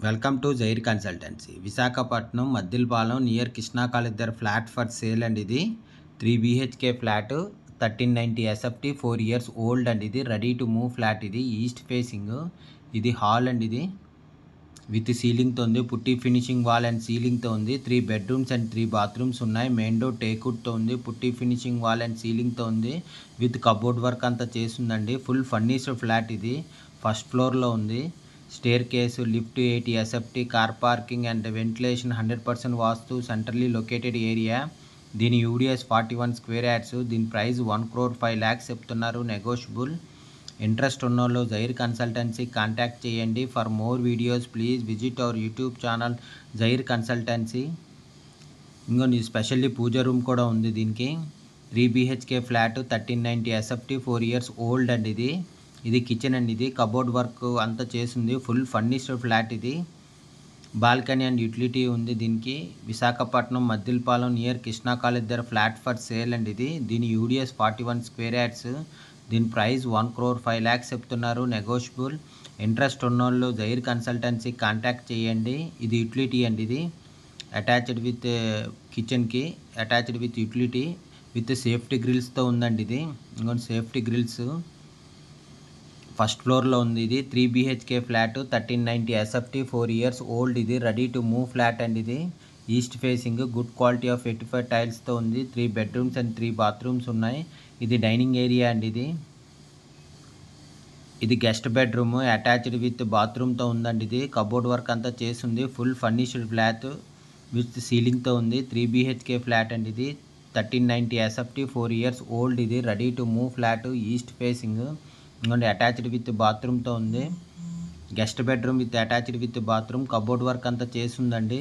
welcome to Jair consultancy Visakhapatnam Maddilapalem near Krishna college దగ్గర flat for sale అండి ఇది three BHK flat thirteen ninety SFT four years old అండి ఇది ready to move flat ఇది east facing ఇది hall అండి ఇది విత్ సీలింగ్తో ఉంది పుట్టి ఫినిషింగ్ వాల్ అండ్ సీలింగ్తో ఉంది three bedrooms and three bathrooms ఉన్నాయి మెయిన్ డోర్ టేకుడ్తో ఉంది పుట్టి ఫినిషింగ్ వాల్ అండ్ సీలింగ్తో ఉంది విత్ కబోర్డ్ వర్క్ అంతా చేస్తుందండి ఫుల్ ఫర్నిష్డ్ ఫ్లాట్ ఇది ఫస్ట్ ఫ్లోర్లో ఉంది staircase lift eighty SFT car parking and ventilation hundred percent vastu centrally located area దీని UDS forty one square yards దీని price one crore five lakhs చెప్తున్నారు నెగోషియబుల్ ఇంట్రెస్ట్ ఉన్నోళ్ళు Jair consultancy contact చేయండి for more videos please visit our YouTube channel Jair consultancy ఇంకొన్ని specially puja room కూడా ఉంది దీనికి three BHK flat thirteen ninety SFT four years old అండి ఇది ఇది కిచెన్ అండి ఇది కబోర్డ్ వర్క్ అంతా చేసింది ఫుల్ ఫర్నిష్డ్ ఫ్లాట్ ఇది బాల్కనీ అండ్ యూటిలిటీ ఉంది దీనికి విశాఖపట్నం మద్దిలపాలెం నియర్ కృష్ణా కాలేజ్ దగ్గర ఫ్లాట్ ఫర్ సేల్ అండి ఇది దీని UDS forty one square yards దీని price one crore five lakhs చెప్తున్నారు నెగోషియబుల్ ఇంట్రెస్ట్ ఉన్నోళ్ళు జైర్ కన్సల్టెన్సీ కాంటాక్ట్ చేయండి ఇది యూటిలిటీ అండి ఇది అటాచ్డ్ విత్ కిచెన్కి attached with utility with safety గ్రిల్స్తో ఉందండి ఇది ఇంకొన్ని సేఫ్టీ గ్రిల్స్ ఫస్ట్ ఫ్లోర్లో ఉంది ఇది three BHK flat thirteen ninety SFT four years old ఇది రెడీ టు మూవ్ ఫ్లాట్ అండి ఇది east facing good quality of eighty five టైల్స్తో ఉంది three bedrooms and three bathrooms ఉన్నాయి ఇది డైనింగ్ ఏరియా అండి ఇది ఇది గెస్ట్ బెడ్రూమ్ అటాచ్డ్ విత్ బాత్రూమ్తో ఉందండి ఇది కబోర్డ్ వర్క్ అంతా చేసింది ఫుల్ ఫర్నిష్డ్ ఫ్లాట్ విత్ సీలింగ్తో ఉంది త్రీ బీహెచ్కే ఫ్లాట్ అండి ఇది thirteen ninety SFT four years old ఇది ready to move flat east facing ఇంకోండి అటాచ్డ్ విత్ బాత్రూమ్తో ఉంది guest bedroom with attached with bathroom cupboard work అంతా చేస్తుందండి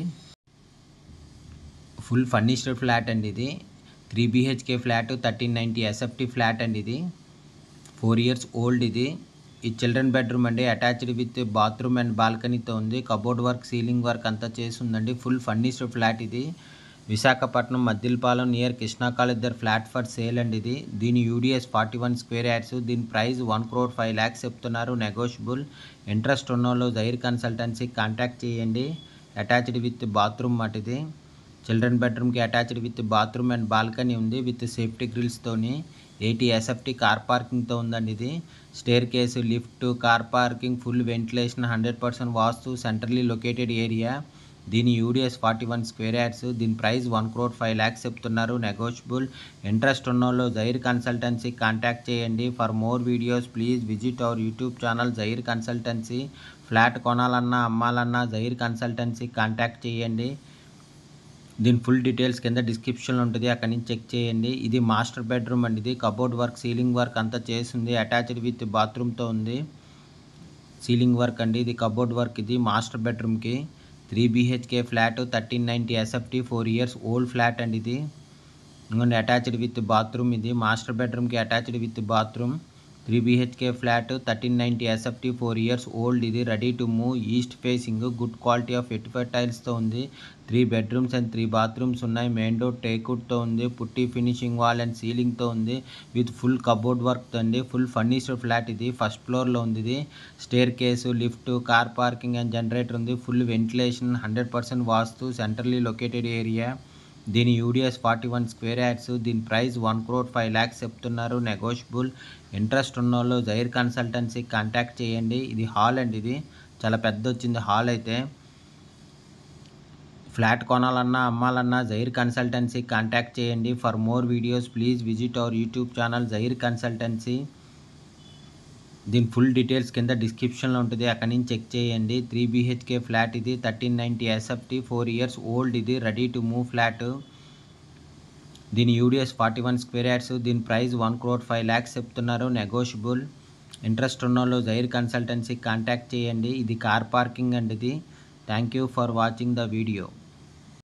ఫుల్ ఫర్నిష్డ్ ఫ్లాట్ అండి ఇది three BHK flat thirteen ninety SFT flat అండి ఇది ఫోర్ ఇయర్స్ ఓల్డ్ ఇది ఈ చిల్డ్రన్ బెడ్రూమ్ అండి అటాచ్డ్ విత్ బాత్రూమ్ అండ్ బాల్కనీతో ఉంది కబోర్డ్ వర్క్ సీలింగ్ వర్క్ అంతా చేస్తుందండి ఫుల్ ఫర్నిష్డ్ ఫ్లాట్ ఇది విశాఖపట్నం మద్దిలపాలెం నియర్ కృష్ణా కాలేజ్ దగ్గర ఫ్లాట్ ఫర్ సేల్ అండి ఇది దీని UDS forty one square yards దీని price one crore five lakhs చెప్తున్నారు నెగోషియబుల్ ఇంట్రెస్ట్ ఉన్నోళ్ళు జైర్ కన్సల్టెన్సీ కాంటాక్ట్ చేయండి అటాచ్డ్ విత్ బాత్రూమ్ మాట ఇది చిల్డ్రన్ బెడ్రూమ్కి attached with bathroom and balcony ఉంది విత్ సేఫ్టీ గ్రిల్స్తోని ఎయిటీ ఎస్ఎఫ్టీ కార్ పార్కింగ్తో ఉందండి ఇది staircase lift car parking full ventilation hundred percent vastu centrally located area దీని UDS forty one square yards దీని price one crore five lakhs చెప్తున్నారు negotiable interest ఉన్నోళ్ళు Jair consultancy contact చేయండి for more videos please visit our YouTube channel Jair consultancy flat కొనాలన్నా అమ్మాలన్నా Jair consultancy contact చేయండి దీని full details కింద డిస్క్రిప్షన్లో ఉంటుంది అక్కడి నుంచి చెక్ చేయండి ఇది మాస్టర్ బెడ్రూమ్ అండి ఇది కబోర్డ్ వర్క్ సీలింగ్ వర్క్ అంతా చేస్తుంది అటాచ్డ్ విత్ బాత్రూమ్తో ఉంది సీలింగ్ వర్క్ అండి ఇది కబోర్డ్ వర్క్ ఇది మాస్టర్ బెడ్రూమ్కి three BHK flat thirteen ninety SFT four years old flat అండి ఇది ఇంకొండి అటాచ్డ్ విత్ బాత్రూమ్ ఇది మాస్టర్ బెడ్రూమ్కి attached with bathroom three BHK flat thirteen ninety SFT four years old ఇది ready to move east facing good quality of eighty five టైల్స్తో ఉంది three bedrooms and three bathrooms ఉన్నాయి main door టేక్వుడ్తో ఉంది putty finishing wall and సీలింగ్తో ఉంది with full cupboard work అండి full furnished flat ఇది ఫస్ట్ ఫ్లోర్లో ఉంది ఇది staircase lift car parking and generator ఉంది full ventilation hundred percent vastu centrally located area దీని UDS forty one square yards దీని price one crore five lakhs చెప్తున్నారు నెగోషియబుల్ ఇంట్రెస్ట్ ఉన్నోళ్ళు జైర్ కన్సల్టెన్సీ కాంటాక్ట్ చేయండి ఇది హాల్ అండి ఇది చాలా పెద్ద వచ్చింది హాల్ అయితే ఫ్లాట్ కొనాలన్నా అమ్మాలన్నా జైర్ కన్సల్టెన్సీ కాంటాక్ట్ చేయండి for more videos please visit our YouTube channel Jair consultancy దీని ఫుల్ డీటెయిల్స్ కింద డిస్క్రిప్షన్లో ఉంటుంది అక్కడి నుంచి చెక్ చేయండి త్రీ బీహెచ్కే ఫ్లాట్ ఇది thirteen ninety SFT four years old ఇది రెడీ టు మూవ్ ఫ్లాట్ దీని UDS forty one square yards దీని price one crore five lakhs చెప్తున్నారు నెగోషియబుల్ ఇంట్రెస్ట్ ఉన్నోళ్ళు జైర్ కన్సల్టెన్సీ కాంటాక్ట్ చేయండి ఇది కార్ పార్కింగ్ అండి ఇది thank you for watching the video